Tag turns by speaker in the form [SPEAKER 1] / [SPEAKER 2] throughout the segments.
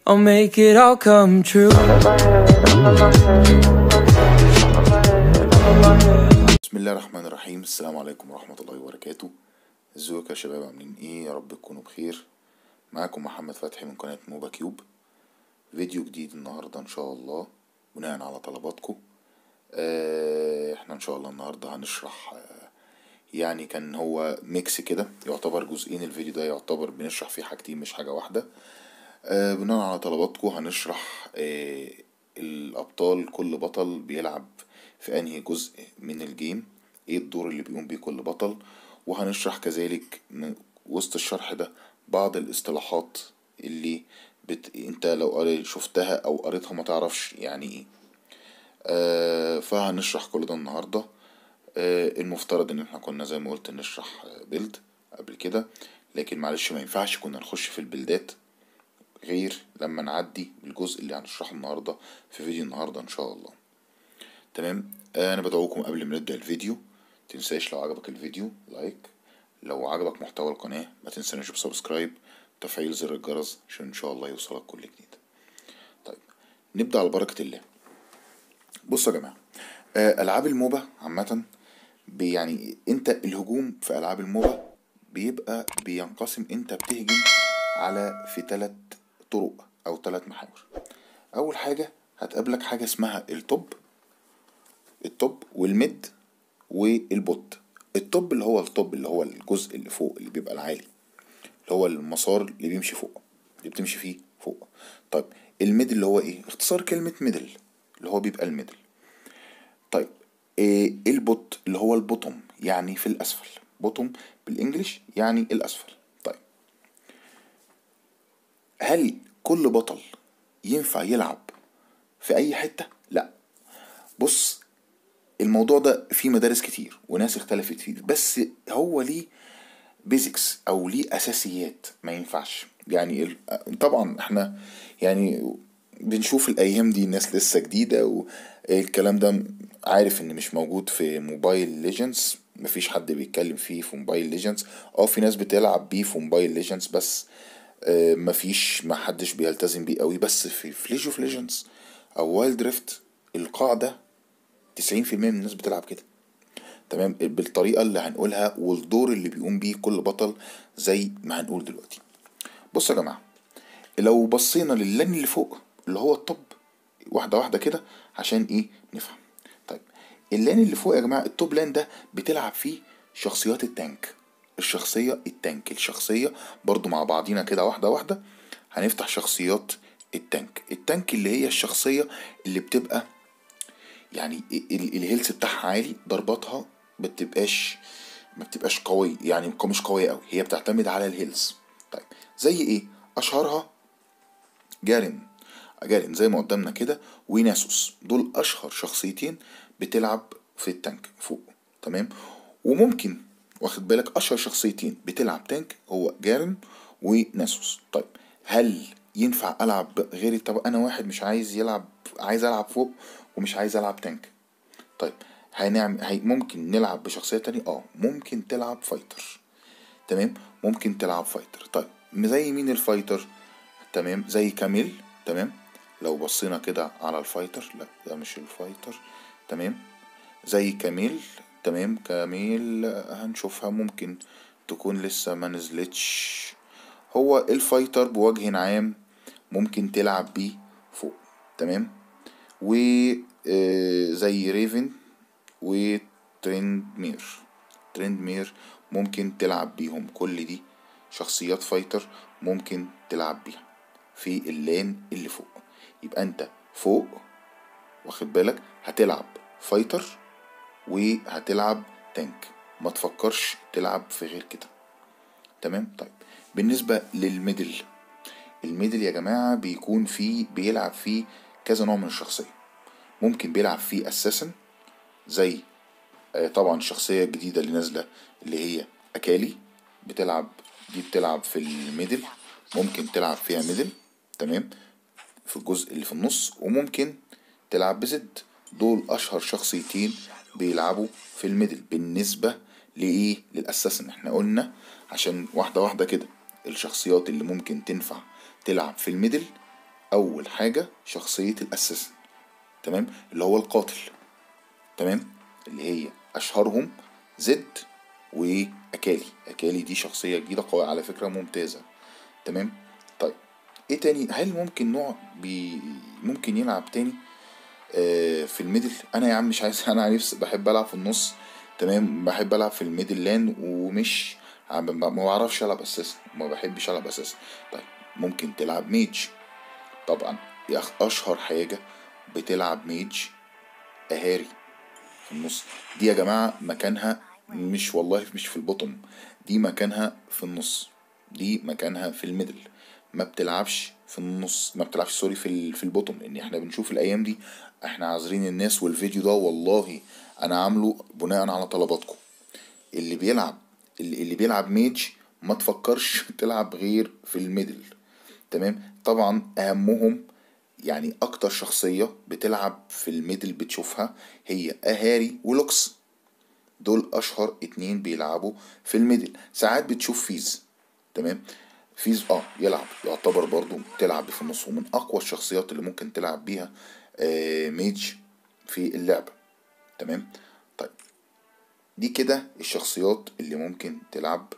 [SPEAKER 1] I'll make it all come true.
[SPEAKER 2] بسم الله الرحمن الرحيم السلام عليكم ورحمة الله وبركاته ازيكم يا شباب عاملين ايه يا رب تكونوا بخير معاكم محمد فتحي من قناة موبا كيوب فيديو جديد النهاردة ان شاء الله بناء على طلباتكم آه احنا ان شاء الله النهاردة هنشرح آه يعني كان هو ميكس كده يعتبر جزئين الفيديو ده يعتبر بنشرح فيه حاجتين مش حاجة واحدة آه بناء على طلباتكم هنشرح آه الأبطال كل بطل بيلعب في أنهي جزء من الجيم ايه الدور اللي بيقوم بيه كل بطل وهنشرح كذلك من وسط الشرح ده بعض الاصطلاحات اللي بت... انت لو قري شفتها او قريتها ما تعرفش يعني ايه آه فهنشرح كل ده النهاردة آه المفترض ان احنا كنا زي ما قلت نشرح بيلد قبل كده لكن معلش ما ينفعش كنا نخش في البلدات غير لما نعدي الجزء اللي هنشرحه النهاردة في فيديو النهاردة ان شاء الله تمام آه انا بدعوكم قبل ما نبدأ الفيديو تنساش لو عجبك الفيديو لايك لو عجبك محتوى القناة ما تنساش بسبسكرايب وتفعيل زر الجرس عشان ان شاء الله يوصلك كل جديد طيب نبدأ على بركة الله بصوا يا جماعة آه ألعاب الموبا عامة يعني انت الهجوم في ألعاب الموبا بيبقى بينقسم انت بتهجم على في ثلاث طرق او ثلاث محاور اول حاجة هتقابلك حاجة اسمها التوب التوب والميد والبوت التوب اللي هو التوب اللي هو الجزء اللي فوق اللي بيبقى العالي اللي هو المسار اللي بيمشي فوق اللي بتمشي فيه فوق طيب الميدل اللي هو ايه اختصار كلمة ميدل اللي هو بيبقى الميدل طيب إيه البوت اللي هو البوتوم يعني في الاسفل بوتوم بالانجلش يعني الاسفل طيب هل كل بطل ينفع يلعب في اي حتة لا بص الموضوع ده فيه مدارس كتير وناس اختلفت فيه بس هو ليه بيزكس او ليه اساسيات ما ينفعش يعني طبعا احنا يعني بنشوف الايام دي الناس لسه جديدة والكلام ده عارف ان مش موجود في موبايل ليجندز مفيش حد بيتكلم فيه في موبايل ليجندز اه في ناس بتلعب بيه في موبايل ليجندز بس اه مفيش ما حدش بيلتزم بيه قوي بس في ليج اوف ليجندز او وايلد دريفت القاعدة تسعين في المية من الناس بتلعب كده تمام بالطريقة اللي هنقولها والدور اللي بيقوم بيه كل بطل زي ما هنقول دلوقتي بصوا يا جماعة لو بصينا لللين اللي فوق اللي هو الطب واحدة واحدة كده عشان ايه نفهم طيب اللين اللي فوق يا جماعة التوب لان ده بتلعب فيه شخصيات التانك الشخصية التانك الشخصية برضو مع بعضينا كده واحدة واحدة هنفتح شخصيات التانك التانك اللي هي الشخصية اللي بتبقى يعني الهيلث بتاعها عالي ضرباتها بتبقاش ما بتبقاش قوي يعني مش قوية قوي هي بتعتمد على الهيلث طيب زي ايه اشهرها جارين جارين زي ما قدامنا كده وناسوس دول اشهر شخصيتين بتلعب في التانك فوق تمام وممكن واخد بالك اشهر شخصيتين بتلعب تانك هو جارين وناسوس طيب هل ينفع العب غير طب انا واحد مش عايز يلعب عايز العب فوق ومش عايز العب تانك طيب هنعمل هي ممكن نلعب بشخصية تانية اه ممكن تلعب فايتر تمام ممكن تلعب فايتر طيب زي مين الفايتر تمام زي كاميل تمام لو بصينا كده على الفايتر لا ده مش الفايتر تمام زي كاميل تمام كاميل هنشوفها ممكن تكون لسه ما نزلتش هو الفايتر بوجه عام ممكن تلعب بيه فوق تمام وزي ريفن وترند مير ترند مير ممكن تلعب بيهم كل دي شخصيات فايتر ممكن تلعب بيها في اللين اللي فوق يبقى انت فوق واخد بالك هتلعب فايتر وهتلعب تانك ما تفكرش تلعب في غير كده تمام طيب بالنسبة للميدل الميدل يا جماعة بيكون فيه بيلعب فيه كذا نوع من الشخصية ممكن بيلعب فيه اساسن زي طبعا الشخصية الجديدة اللي نازلة اللي هي أكالي بتلعب دي بتلعب في الميدل ممكن تلعب فيها ميدل تمام في الجزء اللي في النص وممكن تلعب بزد دول أشهر شخصيتين بيلعبوا في الميدل بالنسبة لإيه للأساسن احنا قلنا عشان واحدة واحدة كده الشخصيات اللي ممكن تنفع تلعب في الميدل اول حاجة شخصية الاساسن تمام اللي هو القاتل تمام اللي هي اشهرهم زد واكالي اكالي دي شخصية جديدة قوية على فكرة ممتازة تمام طيب ايه تاني هل ممكن نوع بي ممكن يلعب تاني آه في الميدل انا يا عم مش عايز انا نفسي بحب العب في النص تمام بحب العب في الميدل لان ومش ما بعرفش العب اساسا ما بحبش العب اساسا طيب ممكن تلعب ميج طبعا يا أخ اشهر حاجه بتلعب ميج اهاري في النص دي يا جماعه مكانها مش والله مش في البطن دي مكانها في النص دي مكانها في الميدل ما بتلعبش في النص ما بتلعبش سوري في ال- في البوتوم لان احنا بنشوف الايام دي احنا عاذرين الناس والفيديو ده والله انا عامله بناء على طلباتكم اللي بيلعب اللي, اللي بيلعب ميج ما تفكرش تلعب غير في الميدل تمام طبعا اهمهم يعني اكتر شخصية بتلعب في الميدل بتشوفها هي اهاري ولوكس دول اشهر اتنين بيلعبوا في الميدل ساعات بتشوف فيز تمام فيز اه يلعب يعتبر برضو تلعب في النص ومن اقوى الشخصيات اللي ممكن تلعب بيها آه ميج في اللعبة تمام طيب دي كده الشخصيات اللي ممكن تلعب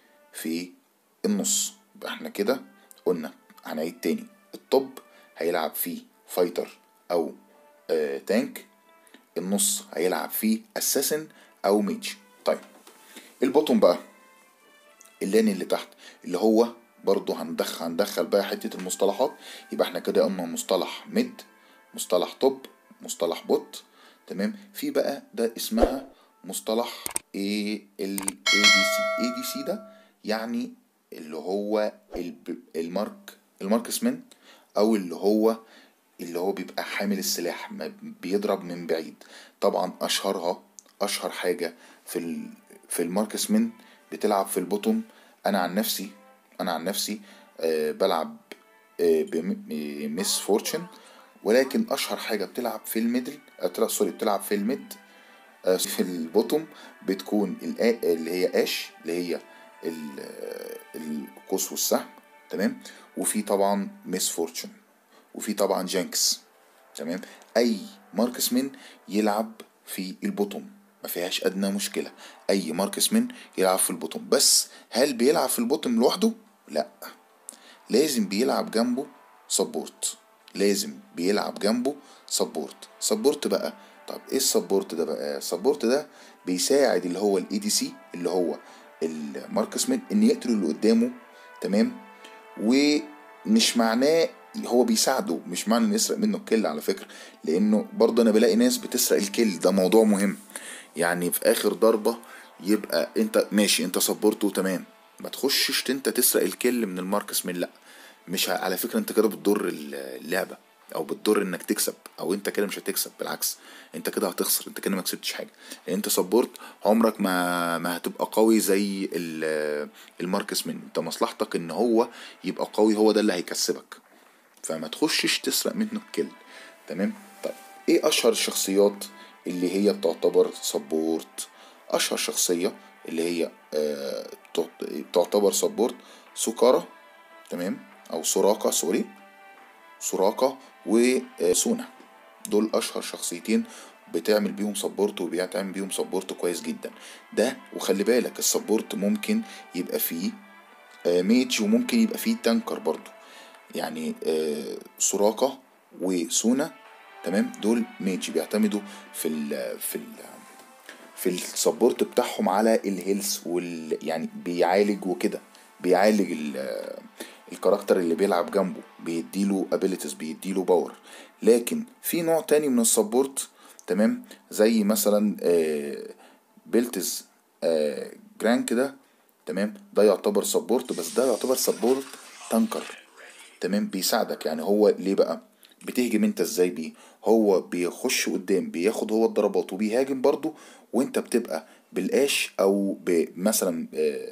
[SPEAKER 2] في النص يبقى احنا كده قلنا هنعيد تاني الطب هيلعب فيه فايتر او آه تانك النص هيلعب فيه اساسن او ميج طيب البوتوم بقى اللين اللي تحت اللي هو برضو هندخل هندخل بقى حتة المصطلحات يبقى احنا كده قلنا مصطلح ميد مصطلح توب مصطلح بوت تمام في بقى ده اسمها مصطلح ايه ال ADC ADC ده يعني اللي هو الب- المارك الماركسمان او اللي هو اللي هو بيبقى حامل السلاح ما بيضرب من بعيد طبعا اشهرها اشهر حاجة في ال في الماركسمان بتلعب في البوتوم انا عن نفسي انا عن نفسي آه بلعب آه بميس فورتشن ولكن اشهر حاجة بتلعب في الميدل آه سوري بتلعب في الميد آه في البوتوم بتكون الآ- اللي هي اش اللي هي ال- آه، القوس والسهم تمام وفي طبعا ميس فورتشن وفي طبعا جانكس تمام اي ماركسمن يلعب في البوتوم ما فيهاش ادنى مشكله اي ماركسمن يلعب في البوتوم بس هل بيلعب في البوتوم لوحده لا لازم بيلعب جنبه سبورت لازم بيلعب جنبه سبورت سبورت بقى طب ايه السبورت ده بقى السبورت ده بيساعد اللي هو الاي دي سي اللي هو الماركسمن ان يقتل اللي قدامه تمام ومش معناه هو بيساعده مش معنى ان يسرق منه الكل على فكرة لانه برضه انا بلاقي ناس بتسرق الكل ده موضوع مهم يعني في اخر ضربة يبقى انت ماشي انت صبرته تمام ما تخشش انت تسرق الكل من الماركس من لا مش ه- على فكرة انت كده بتضر اللعبة او بتضر انك تكسب او انت كده مش هتكسب بالعكس انت كده هتخسر انت كده ما كسبتش حاجه لان انت صبرت عمرك ما ما هتبقى قوي زي ال- الماركس من انت مصلحتك ان هو يبقى قوي هو ده اللي هيكسبك فما تخشش تسرق منه الكل تمام طيب ايه اشهر الشخصيات اللي هي بتعتبر سبورت اشهر شخصية اللي هي آه تعت- تعتبر سبورت سكارة تمام او سوراكا سوري سوراكا وسونا دول اشهر شخصيتين بتعمل بيهم سبورت وبيتعمل بيهم سبورت كويس جدا ده وخلي بالك السبورت ممكن يبقى فيه آه، ميج وممكن يبقى فيه تانكر برضو يعني آه، سوراكا وسونا تمام دول ميج بيعتمدوا في ال في ال في السبورت بتاعهم على الهيلث وال يعني بيعالج وكده بيعالج ال الكاركتر اللي بيلعب جنبه بيديله ابيليتيز بيديله باور لكن في نوع تاني من السبورت تمام زي مثلا آه، بيلتز آه، جرانك ده تمام ده يعتبر سبورت بس ده يعتبر سبورت تانكر تمام بيساعدك يعني هو ليه بقى بتهجم انت ازاي بيه هو بيخش قدام بياخد هو الضربات وبيهاجم برضه وانت بتبقى بالاش او مثلا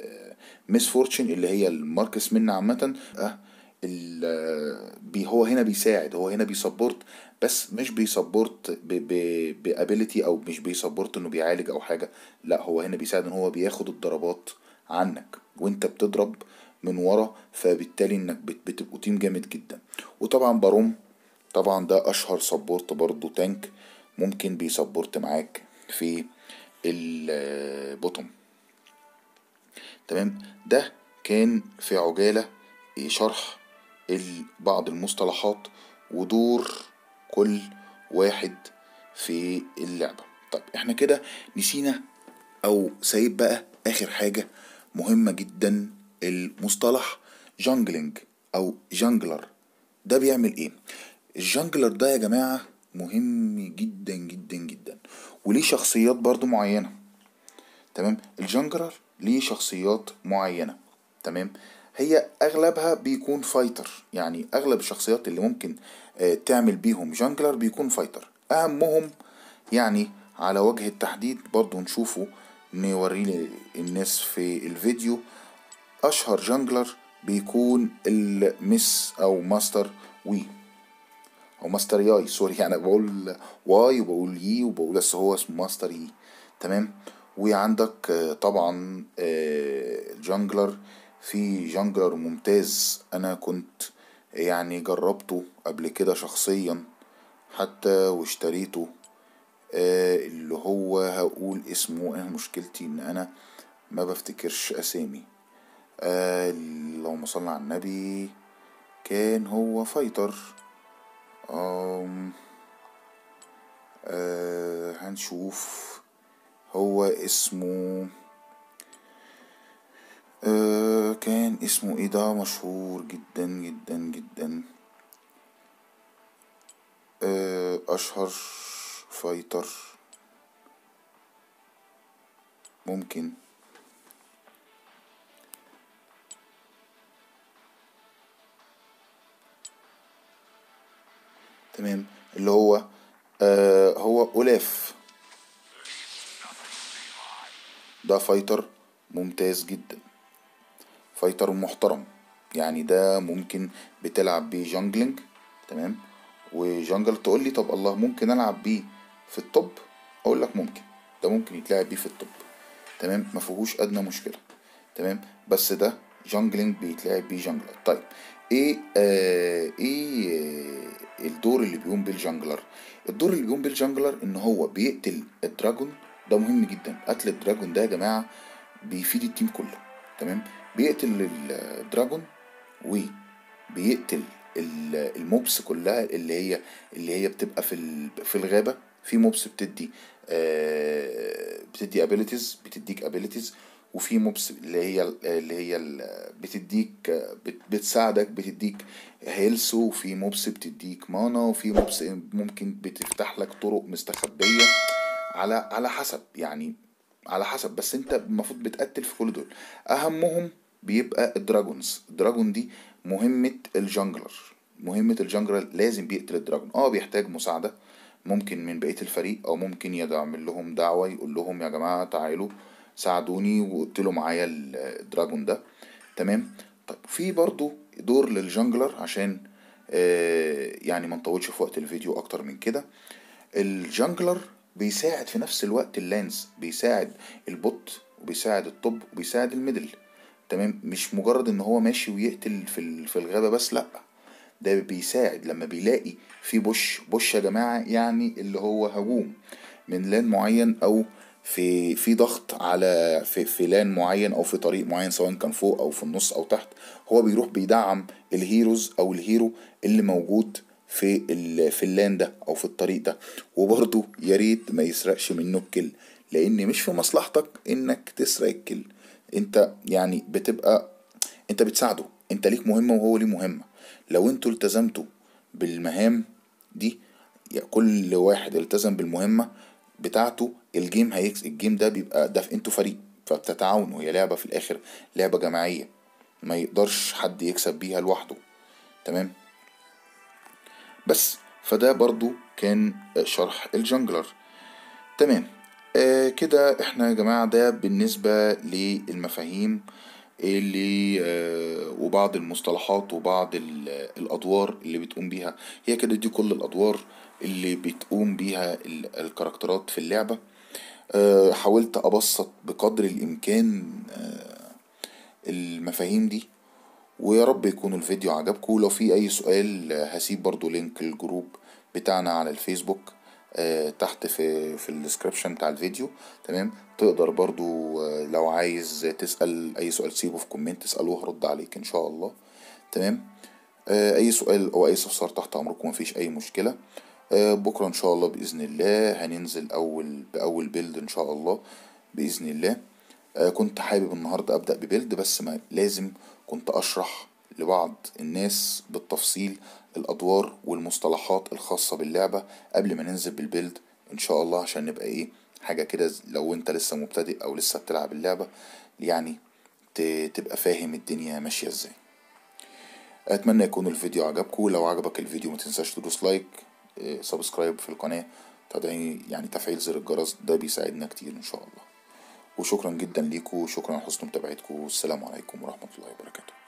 [SPEAKER 2] ميس فورتشن اللي هي الماركس منا عامة آه، ال- آه، بي هو هنا بيساعد هو هنا بيسبورت بس مش بيسبورت بابيليتي او مش بيسبورت انه بيعالج او حاجة لا هو هنا بيساعد ان هو بياخد الضربات عنك وانت بتضرب من ورا فبالتالي انك بت- بتبقوا تيم جامد جدا وطبعا باروم طبعا ده اشهر سبورت برضو تانك ممكن بيسبورت معاك في البوتوم تمام ده كان في عجالة شرح بعض المصطلحات ودور كل واحد في اللعبة طيب احنا كده نسينا او سايب بقى اخر حاجة مهمة جدا المصطلح جانجلينج او جانجلر ده بيعمل ايه الجانجلر ده يا جماعة مهم جدا جدا جدا وليه شخصيات برضو معينة تمام الجانجلر ليه شخصيات معينة تمام هي اغلبها بيكون فايتر يعني اغلب الشخصيات اللي ممكن آه تعمل بيهم جانجلر بيكون فايتر اهمهم يعني على وجه التحديد برضو نشوفه نوريه الناس في الفيديو اشهر جانجلر بيكون المس او ماستر وي او ماستر ياي سوري يعني بقول واي وبقول يي وبقول بس هو اسمه ماستر يي تمام وعندك طبعا جانجلر في جانجلر ممتاز انا كنت يعني جربته قبل كده شخصيا حتى واشتريته اللي هو هقول اسمه انا مشكلتي ان انا ما بفتكرش اسامي اللهم صل على النبي كان هو فايتر أم أه هنشوف هو اسمه أه كان اسمه ايه ده مشهور جدا جدا جدا أه اشهر فايتر ممكن تمام اللي هو آه هو أولاف ده فايتر ممتاز جدا فايتر محترم يعني ده ممكن بتلعب بيه جانجلينج تمام وجانجل تقول لي طب الله ممكن العب بيه في الطب اقول لك ممكن ده ممكن يتلعب بيه في الطب تمام ما فيهوش ادنى مشكله تمام بس ده جانجلينج بيتلعب بيه جانجلر طيب ايه آه ايه آه الدور اللي بيقوم بيه الجانجلر الدور اللي بيقوم بيه الجانجلر ان هو بيقتل الدراجون ده مهم جدا قتل الدراجون ده يا جماعه بيفيد التيم كله تمام بيقتل الدراجون وبيقتل الموبس كلها اللي هي اللي هي بتبقى في في الغابه في موبس بتدي آه بتدي ابيليتيز بتديك ابيليتيز وفي موبس اللي هي اللي هي بتديك بتساعدك بتديك هيلث وفي موبس بتديك مانا وفي موبس ممكن بتفتح لك طرق مستخبيه على على حسب يعني على حسب بس انت المفروض بتقتل في كل دول اهمهم بيبقى الدراجونز الدراجون دي مهمة الجانجلر مهمة الجانجلر لازم بيقتل الدراجون اه بيحتاج مساعدة ممكن من بقية الفريق او ممكن يعمل لهم دعوة يقول لهم يا جماعة تعالوا ساعدوني وقتلوا معايا الدراجون ده تمام طيب في برضو دور للجانجلر عشان آه يعني ما نطولش في وقت الفيديو اكتر من كده الجانجلر بيساعد في نفس الوقت اللانس بيساعد البوت وبيساعد الطب وبيساعد الميدل تمام مش مجرد ان هو ماشي ويقتل في في الغابه بس لا ده بيساعد لما بيلاقي في بوش بوش يا جماعه يعني اللي هو هجوم من لان معين او في في ضغط على في, في لان معين او في طريق معين سواء كان فوق او في النص او تحت هو بيروح بيدعم الهيروز او الهيرو اللي موجود في في اللان ده او في الطريق ده وبرضه يا ريت ما يسرقش منه الكل لان مش في مصلحتك انك تسرق الكل انت يعني بتبقى انت بتساعده انت ليك مهمه وهو ليه مهمه لو انتوا التزمتوا بالمهام دي يعني كل واحد التزم بالمهمه بتاعته الجيم هيكس الجيم ده بيبقى ده انتوا فريق فبتتعاونوا هي لعبه في الاخر لعبه جماعيه ما يقدرش حد يكسب بيها لوحده تمام بس فده برضو كان شرح الجنجلر تمام آه كده احنا يا جماعة ده بالنسبة للمفاهيم اللي آه وبعض المصطلحات وبعض الادوار اللي بتقوم بيها هي كده دي كل الادوار اللي بتقوم بيها الكاركترات في اللعبة آه حاولت ابسط بقدر الامكان المفاهيم دي ويا رب يكون الفيديو عجبكم ولو في اي سؤال هسيب برضو لينك الجروب بتاعنا على الفيسبوك آه، تحت في في الديسكريبشن بتاع الفيديو تمام تقدر برضو آه، لو عايز تسأل اي سؤال سيبه في كومنت تسأله وهرد عليك ان شاء الله تمام آه، اي سؤال او اي استفسار تحت امركم مفيش اي مشكلة بكرة ان شاء الله باذن الله هننزل اول باول بيلد ان شاء الله باذن الله كنت حابب النهاردة ابدأ ببيلد بس ما لازم كنت اشرح لبعض الناس بالتفصيل الادوار والمصطلحات الخاصة باللعبة قبل ما ننزل بالبيلد ان شاء الله عشان نبقى ايه حاجة كده لو انت لسه مبتدئ او لسه بتلعب اللعبة يعني تبقى فاهم الدنيا ماشية ازاي اتمنى يكون الفيديو عجبكم لو عجبك الفيديو ما تنساش تدوس لايك سبسكرايب في القناة تدعي يعني تفعيل زر الجرس ده بيساعدنا كتير ان شاء الله وشكرا جدا ليكم وشكرا على حسن متابعتكم والسلام عليكم ورحمة الله وبركاته